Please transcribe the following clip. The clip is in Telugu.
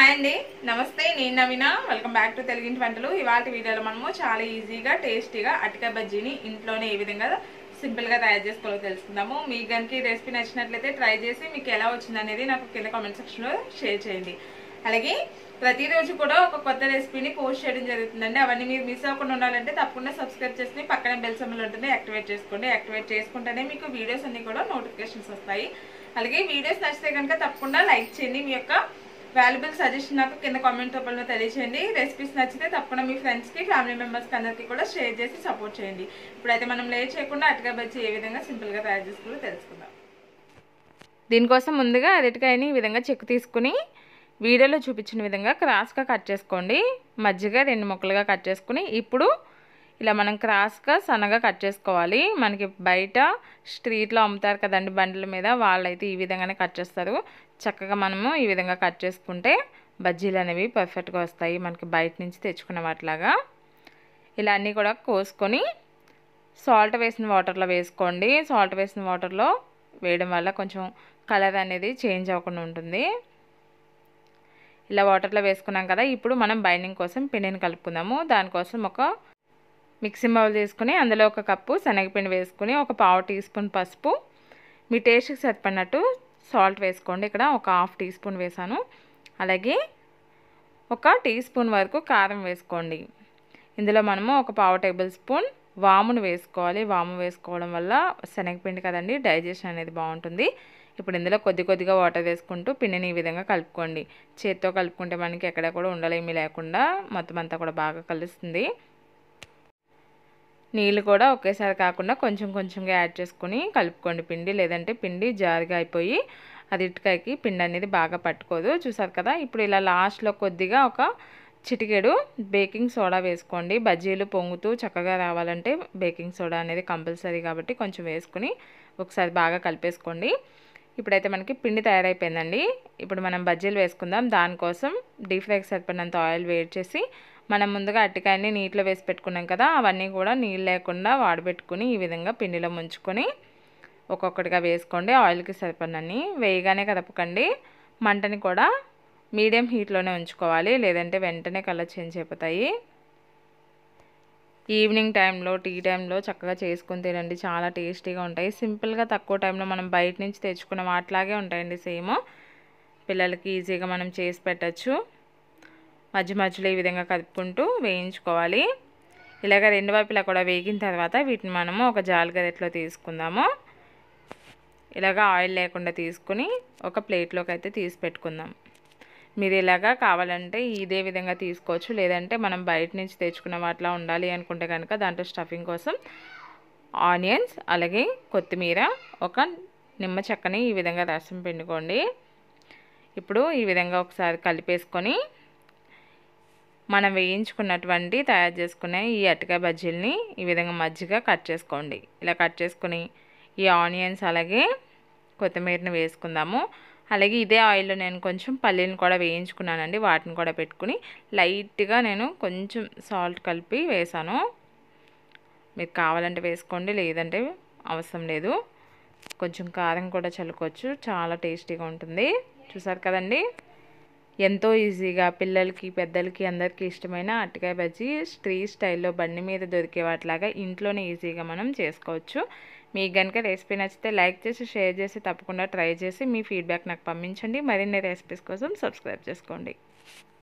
హాయ్ అండి నమస్తే నేను నవీన వెల్కమ్ బ్యాక్ టు తెలుగింటి వంటలు ఇవాళ వీడియోలో మనము చాలా ఈజీగా టేస్టీగా అటిక బజ్జీని ఇంట్లోనే ఏ విధంగా సింపుల్గా తయారు చేసుకోవాలో తెలుసుకుందాము మీకు కనుక ఈ రెసిపీ నచ్చినట్లయితే ట్రై చేసి మీకు ఎలా వచ్చింది అనేది నాకు కింద కామెంట్ సెక్షన్లో షేర్ చేయండి అలాగే ప్రతిరోజు కూడా ఒక కొత్త రెసిపీని పోస్ట్ చేయడం జరుగుతుందండి అవన్నీ మీరు మిస్ అవ్వకుండా ఉండాలంటే తప్పకుండా సబ్స్క్రైబ్ చేసుకుని పక్కన బెల్ సమ్మలు ఉంటుంది యాక్టివేట్ చేసుకోండి యాక్టివేట్ చేసుకుంటేనే మీకు వీడియోస్ అన్ని కూడా నోటిఫికేషన్స్ వస్తాయి అలాగే వీడియోస్ నచ్చితే కనుక తప్పకుండా లైక్ చేయండి మీ యొక్క వాల్యుబుల్ సజెషన్ నాకు కింద కామెంట్ రూపంలో తెలియచేయండి రెసిపీస్ నచ్చితే తప్పకుండా మీ ఫ్రెండ్స్కి ఫ్యామిలీ మెంబర్స్కి అందరికీ కూడా షేర్ చేసి సపోర్ట్ చేయండి ఇప్పుడైతే మనం లేట్ చేయకుండా అటుగా బజ్జీ ఏ విధంగా సింపుల్గా తయారు చేసుకోవాలో తెలుసుకుందాం దీనికోసం ముందుగా అరటికాయని ఈ విధంగా చెక్కు తీసుకుని వీడియోలో చూపించిన విధంగా క్రాస్గా కట్ చేసుకోండి మజ్జిగ రెండు ముక్కలుగా కట్ చేసుకుని ఇప్పుడు ఇలా మనం క్రాస్గా సన్నగా కట్ చేసుకోవాలి మనకి బయట స్ట్రీట్లో అమ్ముతారు కదండి బండ్ల మీద వాళ్ళైతే ఈ విధంగానే కట్ చేస్తారు చక్కగా మనము ఈ విధంగా కట్ చేసుకుంటే బజ్జీలు అనేవి పర్ఫెక్ట్గా వస్తాయి మనకి బయట నుంచి తెచ్చుకున్న వాటిలాగా ఇలా అన్నీ కూడా కోసుకొని సాల్ట్ వేసిన వాటర్లో వేసుకోండి సాల్ట్ వేసిన వాటర్లో వేయడం వల్ల కొంచెం కలర్ అనేది చేంజ్ అవ్వకుండా ఉంటుంది ఇలా వాటర్లో వేసుకున్నాం కదా ఇప్పుడు మనం బైండింగ్ కోసం పిండిని కలుపుకుందాము దానికోసం ఒక మిక్సీ బౌల్ తీసుకుని అందులో ఒక కప్పు శనగపిండి వేసుకుని ఒక పావు టీ స్పూన్ పసుపు మీ టేస్ట్కి సరిపడినట్టు సాల్ట్ వేసుకోండి ఇక్కడ ఒక హాఫ్ టీ స్పూన్ వేసాను అలాగే ఒక టీ స్పూన్ వరకు కారం వేసుకోండి ఇందులో మనము ఒక పావు టేబుల్ స్పూన్ వామును వేసుకోవాలి వాము వేసుకోవడం వల్ల శనగపిండి కదండి డైజెషన్ అనేది బాగుంటుంది ఇప్పుడు ఇందులో కొద్ది కొద్దిగా వాటర్ వేసుకుంటూ పిండిని ఈ విధంగా కలుపుకోండి చేత్తో కలుపుకుంటే మనకి ఎక్కడ కూడా ఉండలేమి లేకుండా మొత్తం అంతా కూడా బాగా కలుస్తుంది నీళ్ళు కూడా ఒకేసారి కాకుండా కొంచెం కొంచెంగా యాడ్ చేసుకొని కలుపుకోండి పిండి లేదంటే పిండి జారుగా అయిపోయి అది ఇటుకాయకి పిండి అనేది బాగా పట్టుకోదు చూసారు కదా ఇప్పుడు ఇలా లాస్ట్లో కొద్దిగా ఒక చిటికెడు బేకింగ్ సోడా వేసుకోండి బజ్జీలు పొంగుతూ చక్కగా రావాలంటే బేకింగ్ సోడా అనేది కంపల్సరీ కాబట్టి కొంచెం వేసుకుని ఒకసారి బాగా కలిపేసుకోండి ఇప్పుడైతే మనకి పిండి తయారైపోయిందండి ఇప్పుడు మనం బజ్జీలు వేసుకుందాం దానికోసం డీప్ ఫ్రైకి సరిపడినంత ఆయిల్ వేడి చేసి మనం ముందుగా అట్టికాయని నీటిలో వేసి పెట్టుకున్నాం కదా అవన్నీ కూడా నీళ్ళు లేకుండా వాడబెట్టుకుని ఈ విధంగా పిండిలో ముంచుకొని ఒక్కొక్కటిగా వేసుకోండి ఆయిల్కి సరిపడినన్ని వేయగానే కదపకండి మంటని కూడా మీడియం హీట్లోనే ఉంచుకోవాలి లేదంటే వెంటనే కలర్ చేంజ్ అయిపోతాయి ఈవినింగ్ టైంలో టీ టైంలో చక్కగా చేసుకుని తినండి చాలా టేస్టీగా ఉంటాయి సింపుల్గా తక్కువ టైంలో మనం బయట నుంచి తెచ్చుకున్న వాటిలాగే ఉంటాయండి సేమ్ పిల్లలకి ఈజీగా మనం చేసి పెట్టచ్చు మధ్య మధ్యలో ఈ విధంగా కలుపుకుంటూ వేయించుకోవాలి ఇలాగ రెండు వైపులా కూడా వేగిన తర్వాత వీటిని మనము ఒక జాలిగరెట్లో తీసుకుందాము ఇలాగ ఆయిల్ లేకుండా తీసుకుని ఒక ప్లేట్లోకి అయితే తీసి పెట్టుకుందాం మీరు ఇలాగా కావాలంటే ఇదే విధంగా తీసుకోవచ్చు లేదంటే మనం బయట నుంచి తెచ్చుకున్న వాటిలా ఉండాలి అనుకుంటే కనుక దాంట్లో స్టఫింగ్ కోసం ఆనియన్స్ అలాగే కొత్తిమీర ఒక నిమ్మ చెక్కని ఈ విధంగా రసం పిండుకోండి ఇప్పుడు ఈ విధంగా ఒకసారి కలిపేసుకొని మనం వేయించుకున్నటువంటి తయారు చేసుకునే ఈ అటికాయ బజ్జీలని ఈ విధంగా మజ్జిగా కట్ చేసుకోండి ఇలా కట్ చేసుకుని ఈ ఆనియన్స్ అలాగే కొత్తిమీరని వేసుకుందాము అలాగే ఇదే ఆయిల్లో నేను కొంచెం పల్లీలను కూడా వేయించుకున్నానండి వాటిని కూడా పెట్టుకుని లైట్గా నేను కొంచెం సాల్ట్ కలిపి వేసాను మీకు కావాలంటే వేసుకోండి లేదంటే అవసరం లేదు కొంచెం కారం కూడా చల్లుకోవచ్చు చాలా టేస్టీగా ఉంటుంది చూసారు కదండి ఎంతో ఈజీగా పిల్లలకి పెద్దలకి అందరికీ ఇష్టమైన అరటికాయ బజ్జీ స్ట్రీట్ స్టైల్లో బండి మీద దొరికే వాటిలాగా ఇంట్లోనే ఈజీగా మనం చేసుకోవచ్చు మీకు కనుక రెసిపీ నచ్చితే లైక్ చేసి షేర్ చేసి తప్పకుండా ట్రై చేసి మీ ఫీడ్బ్యాక్ నాకు పంపించండి మరిన్ని రెసిపీస్ కోసం సబ్స్క్రైబ్ చేసుకోండి